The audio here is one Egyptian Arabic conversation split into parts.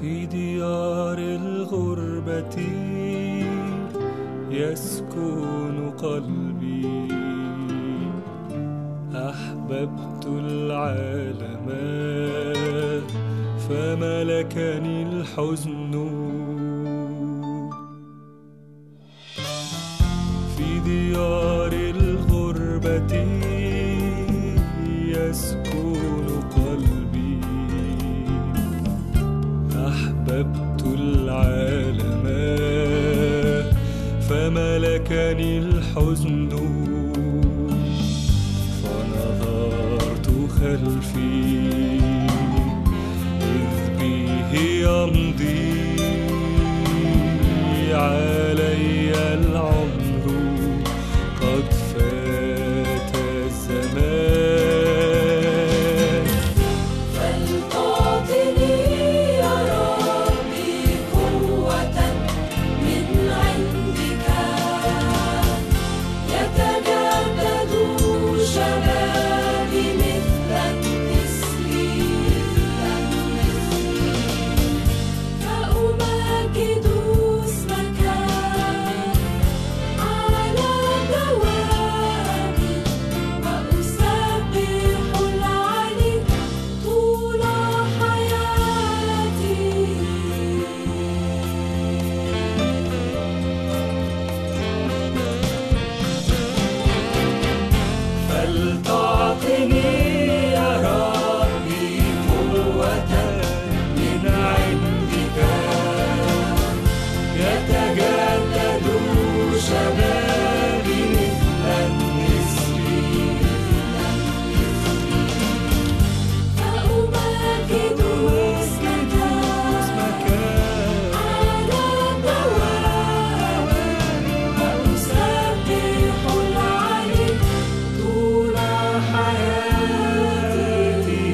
في ديار الغربة يسكن قلبي أحببت العالم فملكني الحزن في ديار الغربة يسكن قلبي أحببت العالم فملكني الحزن فنظرت خلفي إذ به يمضي علي العمر قد فات الزمان فلتعطني يا ربي قوة من عندك يتجدد شبابي مثل النسر فأمجد اسمك على دوامي وأسبح العلي طول حياتي فلتعطني يا ربي قوة من عندك يتجدد شبابي مثل النسر فأمجد اسمك اسمك على دوامي وأسبح العلي طول حياتي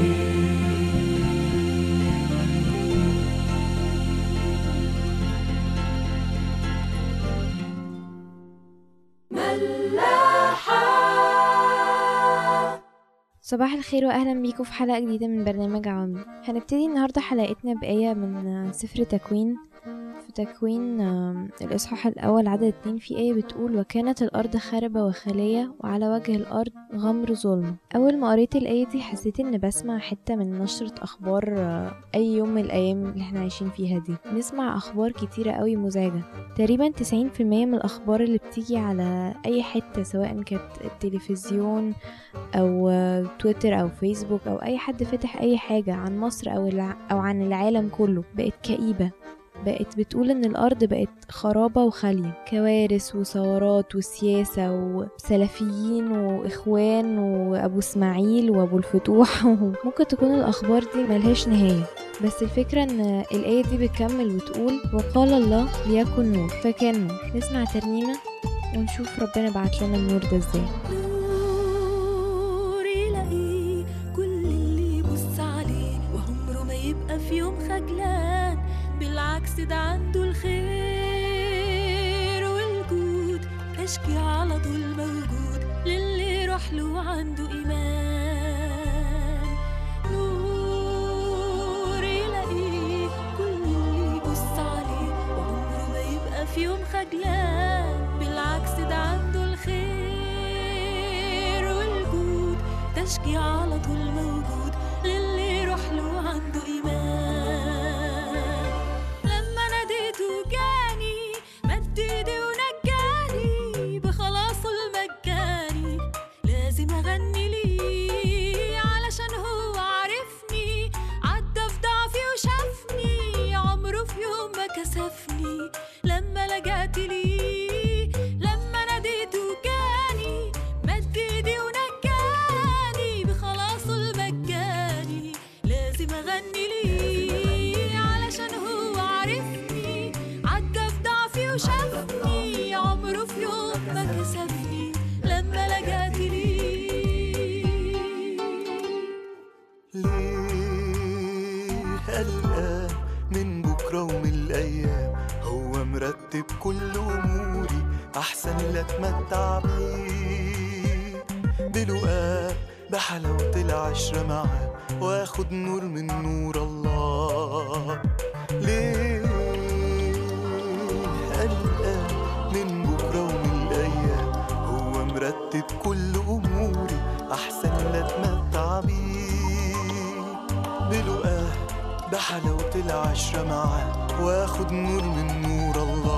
ملاحة صباح الخير واهلا بيكم في حلقه جديده من برنامج عوامل هنبتدي النهارده حلقتنا بايه من سفر تكوين في تكوين آم، الاصحاح الاول عدد اتنين في ايه بتقول وكانت الارض خاربه وخاليه وعلى وجه الارض غمر ظلمه اول ما قريت الايه دي حسيت ان بسمع حته من نشره اخبار آه، اي يوم من الايام اللي احنا عايشين فيها دي نسمع اخبار كتيره قوي مزعجه تقريبا 90% من الاخبار اللي بتيجي على اي حته سواء كانت التلفزيون او آه، تويتر او فيسبوك او اي حد فتح اي حاجة عن مصر او الع... او عن العالم كله بقت كئيبة بقت بتقول ان الارض بقت خرابة وخالية كوارث وثورات وسياسة وسلفيين واخوان وابو اسماعيل وابو الفتوح ممكن تكون الاخبار دي ملهاش نهاية بس الفكرة ان الآية دي بتكمل وتقول وقال الله ليكن نور فكان نور نسمع ترنيمة ونشوف ربنا بعت لنا النور ده ازاي نور يلاقيه كل اللي يبص عليه وعمره ما يبقى في يوم خجلان بالعكس ده عنده الخير والجود تشجيع على طول موجود للي يروح له عنده إيمان نور يلاقيه كل اللي يبص عليه وعمره ما يبقى في يوم خجلان بالعكس ده عنده الخير والجود تشجيع على طول موجود للي يروح له عنده إيمان لما ناديته جاني مد ايدي ونجاني بخلاصه المجاني لازم اغني ليه علشان هو عارفني عدى في ضعفي وشافني عمره في يوم ما كسفني لما لجأت ليه لما ناديته جاني مد ايدي ونجاني بخلاصه المجاني لازم اغني ليه علشان هو عارفني عدى في ضعفي وشافني عمره في يوم ما كسفني لما لجأت ليه ليه قلقان من بكرة ومن الأيام هو مرتب كل أموري أحسن لا أتمتع بيه بلقاه بحلاوة العشرة معاه وآخد نور من نور الله ليه قلقان من بكرة ومن الأيام هو مرتب كل أموري أحسن لا أتمتع بيه بلقاه ده حلاوة العشرة معاه واخد نور من نور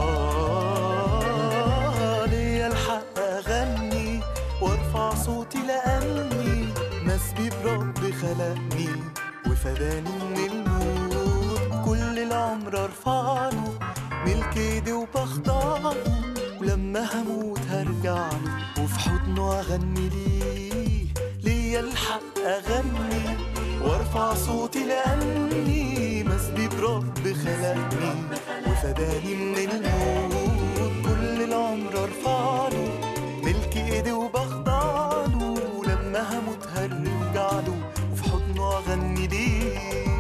الله ليا الحق أغني وارفع صوتي لأني مسبي برب خلقني وفداني من الموت كل العمر ارفعله ملك ايدي وبخضعه ولما هموت هرجع له وفي حضنه اغني ليه ليا الحق اغني وارفع صوتي لاني مسبي برب خلقني وفداني من الموت كل العمر ارفع له ملك ايدي وبخضع له ولما هموت هرجع له وفي حضنه اغني ليه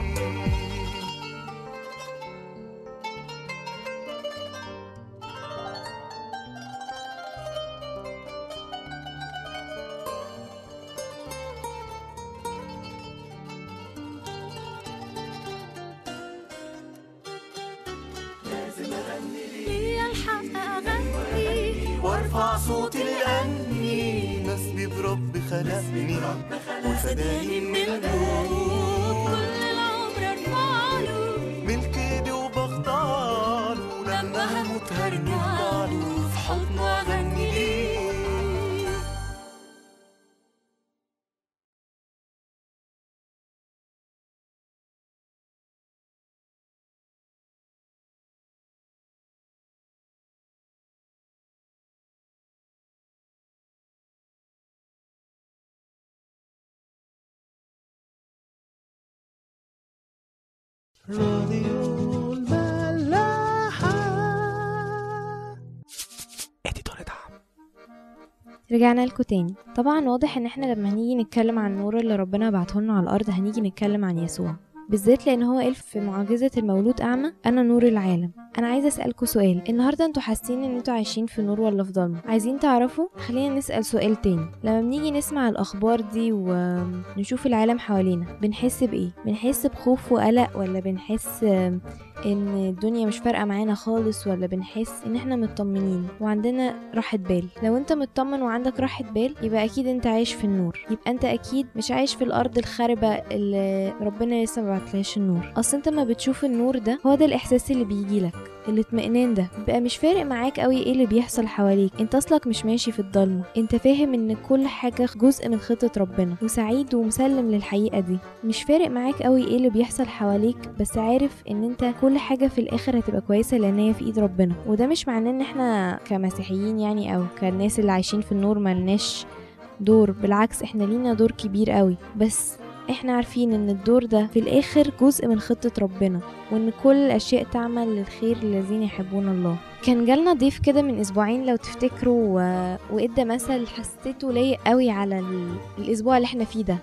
ليا الحق أغني وارفع صوتي لاني مسبي برب خلقني وفداني من الموت كل العمر ارفعله ملك ايدي وبخضعله لما هموت هرجع له في حضنه اغني ليه راديو الملاحة اديتور دعم رجعنا لكم تاني طبعا واضح ان احنا لما هنيجي نتكلم عن النور اللي ربنا بعته لنا على الارض هنيجي نتكلم عن يسوع بالذات لان هو قال في معجزة المولود اعمى انا نور العالم انا عايزه اسالكوا سؤال النهارده انتوا حاسين ان انتوا عايشين في نور ولا في ضلمه عايزين تعرفوا خلينا نسال سؤال تاني لما بنيجي نسمع الاخبار دي ونشوف العالم حوالينا بنحس بايه بنحس بخوف وقلق ولا بنحس آم، ان الدنيا مش فارقه معانا خالص ولا بنحس ان احنا مطمنين وعندنا راحه بال لو انت مطمن وعندك راحه بال يبقى اكيد انت عايش في النور يبقى انت اكيد مش عايش في الارض الخاربه اللي ربنا لسه ما بعتلهاش النور اصل انت ما بتشوف النور ده هو ده الاحساس اللي بيجيلك الاطمئنان ده بقى مش فارق معاك قوي ايه اللي بيحصل حواليك انت اصلك مش ماشي في الضلمه انت فاهم ان كل حاجه جزء من خطه ربنا وسعيد ومسلم للحقيقه دي مش فارق معاك قوي ايه اللي بيحصل حواليك بس عارف ان انت كل حاجه في الاخر هتبقى كويسه لان هي في ايد ربنا وده مش معناه ان احنا كمسيحيين يعني او كالناس اللي عايشين في النور ملناش دور بالعكس احنا لينا دور كبير قوي بس احنا عارفين ان الدور ده في الاخر جزء من خطة ربنا وان كل الاشياء تعمل للخير للذين يحبون الله كان جالنا ضيف كده من اسبوعين لو تفتكروا و... وادى مثل حسيته لايق قوي على ال... الاسبوع اللي احنا فيه ده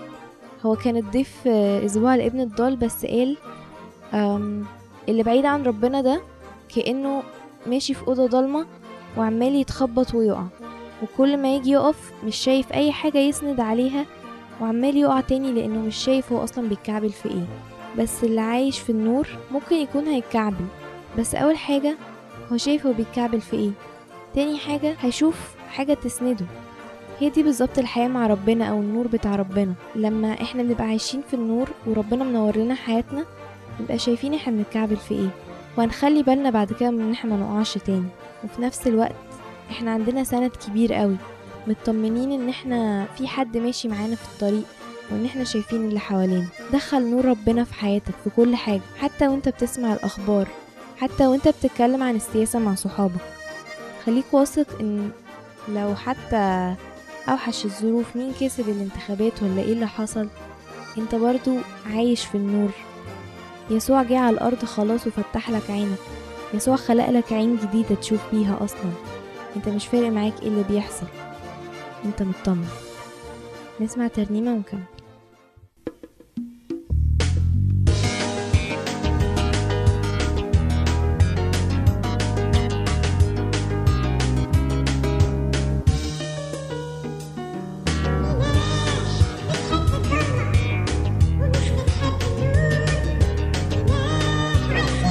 هو كان الضيف آه، اسبوع الابن الضال بس قال أم... اللي بعيد عن ربنا ده كأنه ماشي في أوضة ضلمة وعمال يتخبط ويقع وكل ما يجي يقف مش شايف أي حاجة يسند عليها وعمال يقع تاني لأنه مش شايف هو أصلا بيتكعبل في ايه بس اللي عايش في النور ممكن يكون هيتكعبل بس أول حاجة هو شايف هو بيتكعبل في ايه تاني حاجة هيشوف حاجة تسنده هي دي بالظبط الحياة مع ربنا أو النور بتاع ربنا لما احنا بنبقى عايشين في النور وربنا منور لنا حياتنا نبقى شايفين احنا بنتكعبل في ايه وهنخلي بالنا بعد كده من ان احنا ما نقعش تاني وفي نفس الوقت احنا عندنا سند كبير قوي مطمنين ان احنا في حد ماشي معانا في الطريق وان احنا شايفين اللي حوالينا دخل نور ربنا في حياتك في كل حاجة حتى وانت بتسمع الاخبار حتى وانت بتتكلم عن السياسة مع صحابك خليك واثق ان لو حتى اوحش الظروف مين كسب الانتخابات ولا ايه اللي حصل انت برضو عايش في النور يسوع جه على الارض خلاص وفتح لك عينك يسوع خلق لك عين جديدة تشوف بيها اصلا انت مش فارق معاك ايه اللي بيحصل انت مطمن نسمع ترنيمة ونكمل Thank you.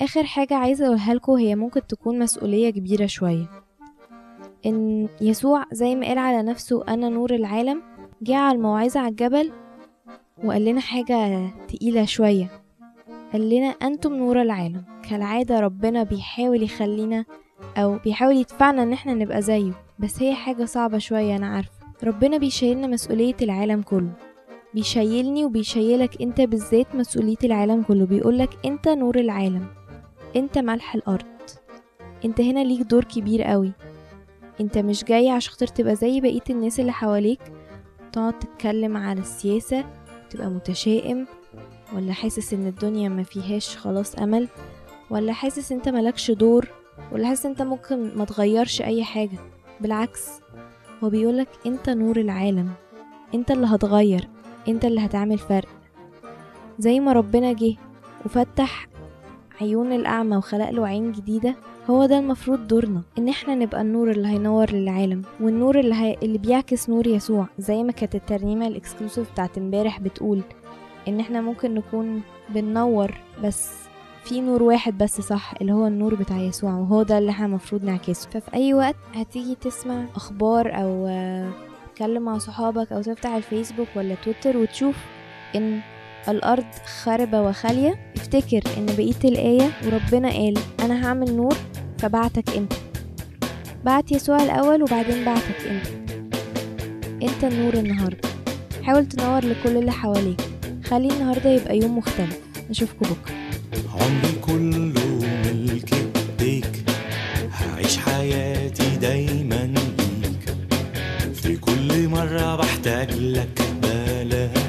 اخر حاجة عايزة اقولها لكم هي ممكن تكون مسؤولية كبيرة شوية ان يسوع زي ما قال على نفسه انا نور العالم جه على الموعظة على الجبل وقال لنا حاجة تقيلة شوية قال لنا انتم نور العالم كالعادة ربنا بيحاول يخلينا او بيحاول يدفعنا ان احنا نبقى زيه بس هي حاجة صعبة شوية انا عارفة ربنا بيشيلنا مسؤولية العالم كله بيشيلني وبيشيلك انت بالذات مسؤولية العالم كله بيقولك انت نور العالم انت ملح الارض انت هنا ليك دور كبير قوي انت مش جاي عشان خاطر تبقى زي بقية الناس اللي حواليك تقعد تتكلم على السياسة تبقى متشائم ولا حاسس ان الدنيا ما فيهاش خلاص امل ولا حاسس انت ملكش دور ولا حاسس انت ممكن ما تغيرش اي حاجة بالعكس هو بيقولك انت نور العالم انت اللي هتغير انت اللي هتعمل فرق زي ما ربنا جه وفتح عيون الأعمى وخلق له عين جديدة هو ده المفروض دورنا ان احنا نبقى النور اللي هينور للعالم والنور اللي, هي... اللي بيعكس نور يسوع زي ما كانت الترنيمة الاكسكلوسيف بتاعت امبارح بتقول ان احنا ممكن نكون بننور بس في نور واحد بس صح اللي هو النور بتاع يسوع وهو ده اللي احنا المفروض نعكسه ففي اي وقت هتيجي تسمع اخبار او آه، تتكلم مع صحابك او تفتح الفيسبوك ولا تويتر وتشوف ان الارض خاربة وخالية افتكر ان بقية الآية وربنا قال انا هعمل نور فبعتك انت بعت يسوع الاول وبعدين بعتك انت انت النور النهاردة حاول تنور لكل اللي حواليك خلي النهاردة يبقى يوم مختلف نشوفكم بكرة عمري كله ملك ايديك هعيش حياتي دايما ليك في كل مرة بحتاج لك بلاقيك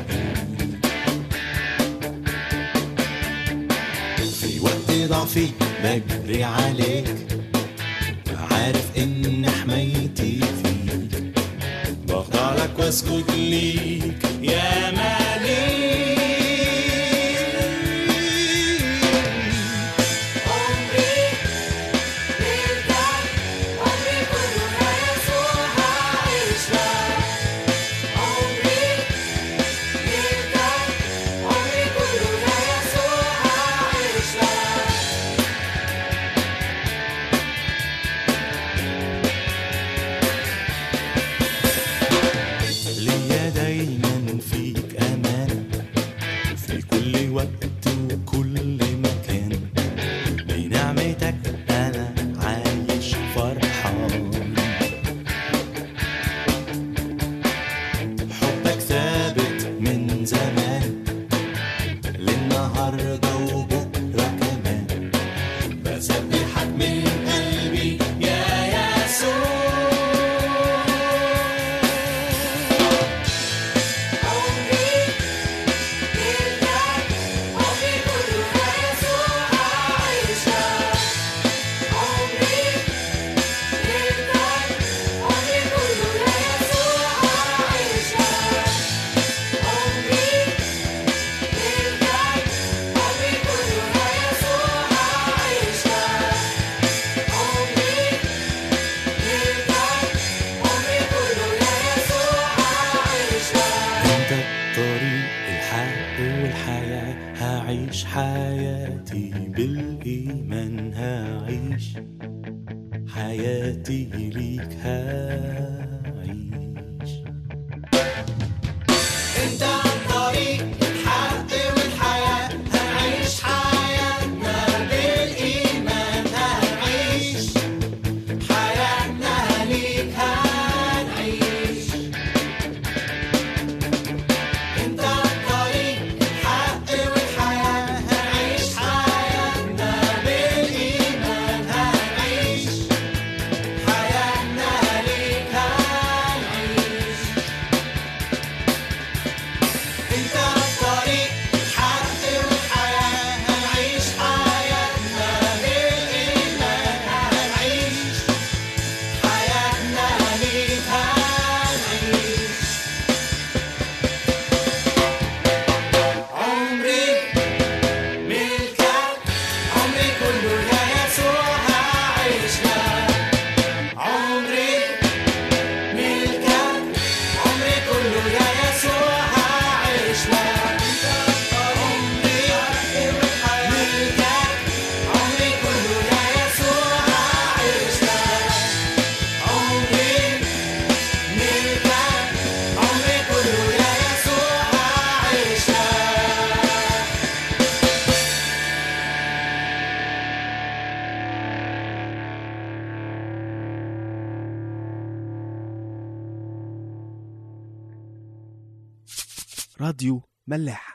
في وقت ضعفي بجري عليك عارف ان حمايتي فيك بخضع لك واسجد ليك يا مالك ليا دايما فيك امان في كل وقت وكل مكان بنعمتك انا عايش فرحان حبك ثابت من زمان للنهارده وبكره كمان بسبحك من قلبي يا يسوع انت الطريق الحق والحياة هعيش حياتي بالإيمان هعيش حياتي ليك هعيش انت الطريق الحق والحياة هعيش حياتنا بالإيمان هعيش حياتنا ليك هنعيش انت الطريق الحق والحياة هنعيش حياتنا بالإيمان هنعيش حياتنا ليك هنعيش راديو ملاح